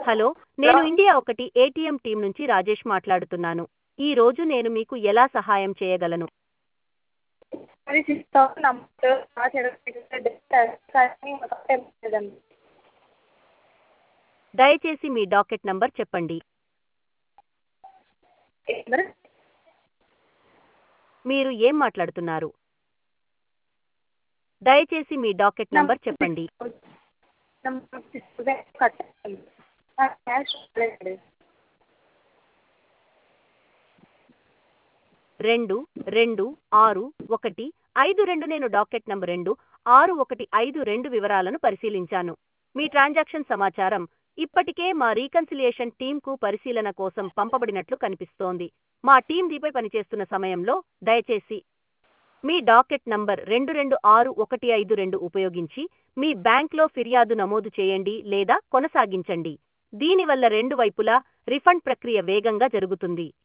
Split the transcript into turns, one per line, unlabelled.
hello నేను India ఒకటి ATM team నుంచి రాజేష్ మాట్లాడుతున్నాను ఈ రోజు నేను మీకు ఎలా సహాయం చేయగలను
అది సిక్స్ థౌసండ్ అమౌంట్ డ్రా చేయడానికి కానీ అకౌంట్ ఏం లేదండి
దయచేసి మీ డాకెట్ నంబర్ చెప్పండి
మరి
మీరు ఏం మాట్లాడుతున్నారు దయచేసి మీ డాకెట్ నంబర్ చెప్పండి
కట్టాలి క్యాష్ లేదు
రెండు రెండు ఆరు ఒకటి ఐదు రెండు నేను డాకెట్ నంబర్ రెండు ఆరు ఒకటి ఐదు రెండు వివరాలను పరిశీలించాను మీ ట్రాన్సాక్షన్ సమాచారం ఇప్పటికే మా రీకన్సిలియేషన్ టీంకు పరిశీలన కోసం పంపబడినట్లు కనిపిస్తోంది మా టీం దీపై పనిచేస్తున్న సమయంలో దయచేసి మీ డాకెట్ నంబర్ రెండు రెండు ఆరు ఒకటి ఐదు రెండు ఉపయోగించి మీ బ్యాంక్లో ఫిర్యాదు నమోదు చేయండి లేదా కొనసాగించండి దీనివల్ల రెండు వైపులా రిఫండ్ ప్రక్రియ వేగంగా జరుగుతుంది